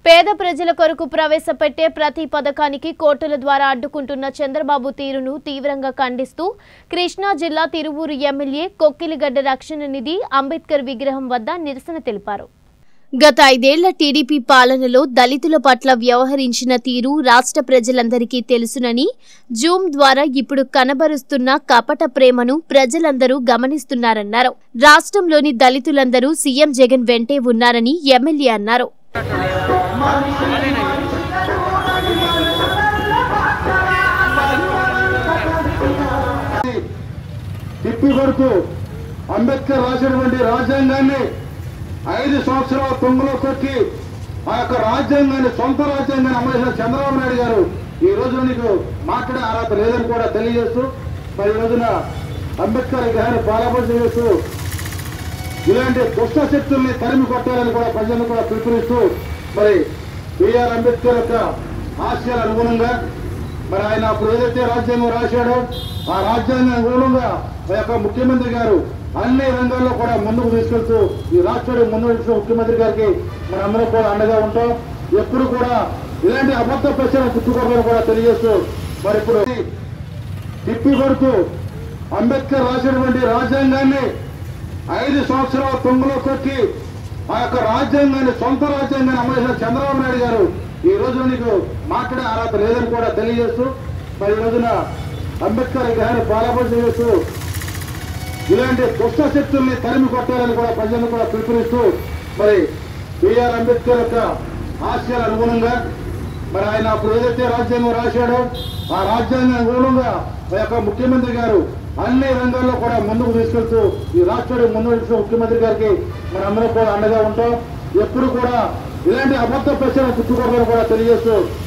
పేద ప్రజల కొరకు ప్రవేశపెట్టే ప్రతి పథకానికి కోర్టుల ద్వారా అడ్డుకుంటున్న చంద్రబాబు తీరును తీవ్రంగా ఖండిస్తూ కృష్ణా జిల్లా తిరువూరు ఎమ్మెల్యే కొక్కిలిగడ్డ రక్షణ నిధి అంబేద్కర్ విగ్రహం వద్ద నిరసన తెలిపారు గత ఐదేళ్ల టీడీపీ పాలనలో దళితుల పట్ల వ్యవహరించిన తీరు రాష్ట్ర ప్రజలందరికీ తెలుసునని జూమ్ ద్వారా ఇప్పుడు కనబరుస్తున్న కపట ప్రేమను ప్రజలందరూ గమనిస్తున్నారన్నారు రాష్ట్రంలోని దళితులందరూ సీఎం జగన్ వెంటే ఉన్నారని ఎమ్మెల్యే అన్నారు తిప్పి కొడుతూ అంబేద్కర్ రాసినటువంటి రాజ్యాంగాన్ని ఐదు సంవత్సరాల తొంగలో కొట్టి ఆ యొక్క రాజ్యాంగాన్ని సొంత రాజ్యాంగాన్ని అమలు చేసిన చంద్రబాబు నాయుడు గారు ఈ రోజున నీకు మాట్లాడే అర్హత లేదని కూడా తెలియజేస్తూ మరి ఈ రోజున అంబేద్కర్ విగ్రహాన్ని పాలపడి చేస్తూ ఇలాంటి దుష్ట శక్తుల్ని తరిమి కొట్టాలని కూడా ప్రజలను కూడా పిలుపునిస్తూ మరి బిఆర్ అంబేద్కర్ యొక్క ఆశయాల అనుగుణంగా మరి ఆయన అప్పుడు ఏదైతే రాజ్యాంగం రాశాడో ఆ రాజ్యాంగం అనుగుణంగా ఆ యొక్క ముఖ్యమంత్రి గారు అన్ని రంగాల్లో కూడా ముందుకు తీసుకెళ్తూ ఈ రాష్ట్రానికి ముందు నడిచిన ముఖ్యమంత్రి గారికి మనందరం కూడా అండగా ఉంటాం ఎప్పుడు కూడా ఇలాంటి అబద్ధ ప్రశ్నలు పుట్టుకోవాలని కూడా తెలియజేస్తూ మరి ఇప్పుడు తిప్పి కొడుతూ అంబేద్కర్ రాసినటువంటి రాజ్యాంగాన్ని ఐదు సంవత్సరాల తొంగలో కొట్టి ఆ యొక్క రాజ్యాంగాన్ని సొంత రాజ్యాంగాన్ని అమలు చేసిన చంద్రబాబు నాయుడు గారు ఈ రోజున నీకు మాట్లాడే అర్హత లేదని కూడా తెలియజేస్తూ మరి ఈ రోజున అంబేద్కర్ విగ్రహాన్ని పాలపడి చేస్తూ ఇలాంటి దుష్ట శక్తుల్ని తరిమి కొట్టాలని కూడా ప్రజలను కూడా పిలుపునిస్తూ మరి బిఆర్ అంబేద్కర్ యొక్క ఆశయాల అనుగుణంగా మరి ఆయన అప్పుడు ఏదైతే రాజ్యాంగం రాశాడో ఆ రాజ్యాంగం అనుగుణంగా ఆ యొక్క ముఖ్యమంత్రి గారు అన్ని రంగాల్లో కూడా ముందుకు తీసుకెళ్తూ ఈ రాష్ట్రానికి ముందు నడిచిన ముఖ్యమంత్రి గారికి మనందరం కూడా అండగా ఉంటాం ఎప్పుడు కూడా ఇలాంటి అబద్ధ ప్రశ్నలు పుట్టుకోవాలని కూడా తెలియజేస్తూ